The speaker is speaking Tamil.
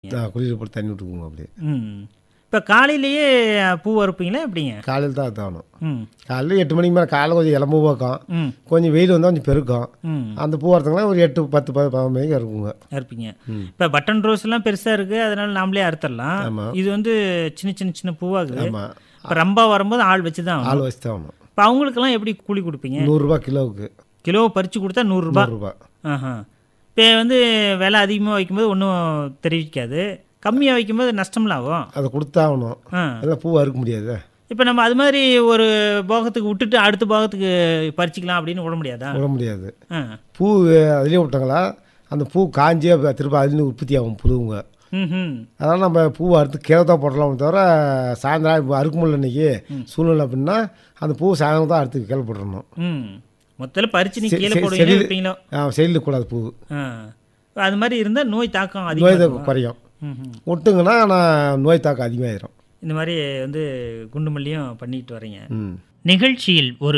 நான் குளியல் போட்டு தண்ணி விட்டுக்குவோம் அப்படியே ம் இப்போ காலையிலேயே பூ அறுப்பீங்களா எப்படிங்க காலையில் தான் தாகணும் ம் காலையில் எட்டு மணிக்கு மேலே காலைல கொஞ்சம் இளம்பு பார்க்கும் ம் கொஞ்சம் வெயில் வந்தால் கொஞ்சம் பெருக்கும் ம் அந்த பூ வரத்துக்குலாம் ஒரு எட்டு பத்து பத்து பதினொன்று மணிக்கு இருக்குங்க அறுப்பீங்க இப்போ பட்டன் ரோஸ் எல்லாம் பெருசாக இருக்குது அதனால நாமளே அறுத்துடலாம் ஆமா. இது வந்து சின்ன சின்ன சின்ன பூவாகுது ஆமாம் இப்போ ரம்பா வரும்போது ஆள் வச்சு தான் ஆள் வச்சு தான் ஆகணும் இப்போ அவங்களுக்கெல்லாம் எப்படி கூலி கொடுப்பீங்க நூறுரூபா கிலோவுக்கு கிலோ பறித்து கொடுத்தா நூறுரூபா நூறுரூபா ஆஹா இப்போ வந்து விலை அதிகமாக வைக்கும்போது ஒன்றும் தெரிவிக்காது கம்மியாக வைக்கும்போது நஷ்டம்லாம் ஆகும் அதை கொடுத்தாகணும் ஆ அதெல்லாம் பூ அறுக்க முடியாது இப்போ நம்ம அது மாதிரி ஒரு போகத்துக்கு விட்டுட்டு அடுத்த போகத்துக்கு பறிச்சிக்கலாம் அப்படின்னு விட முடியாதா விட முடியாது ஆ பூ அதுலேயே விட்டாங்களா அந்த பூ காஞ்சே அப்ப திரும்ப அதுலேருந்து உற்பத்தி ஆகும் புழுவுங்க ம் அதனால் நம்ம பூ அறுத்து கீழே தான் போடலாமே தவிர சாயந்தரம் இப்போ அறுக்க முடியல இன்னைக்கு சூழ்நிலை அப்படின்னா அந்த பூ சாயந்தரம் தான் அறுத்து கீழே போட்டுறணும் ம் மொத்தத்தில் பறித்து நீ செ- கீழே செ- போடுவீங்க செடியில் வைப்பீங்களோ செடியில் கூடாது பூ ஆ அது மாதிரி இருந்தால் நோய் தாக்கம் நோய் அதிகமாக தாக்கம் குறையும் ம் ம். விட்டுங்கன்னா நான் நோய் தாக்கம் அதிகமாகிடும் இந்த மாதிரி வந்து குண்டு மல்லியும் பண்ணிக்கிட்டு வரீங்க ம் நிகழ்ச்சியில் ஒரு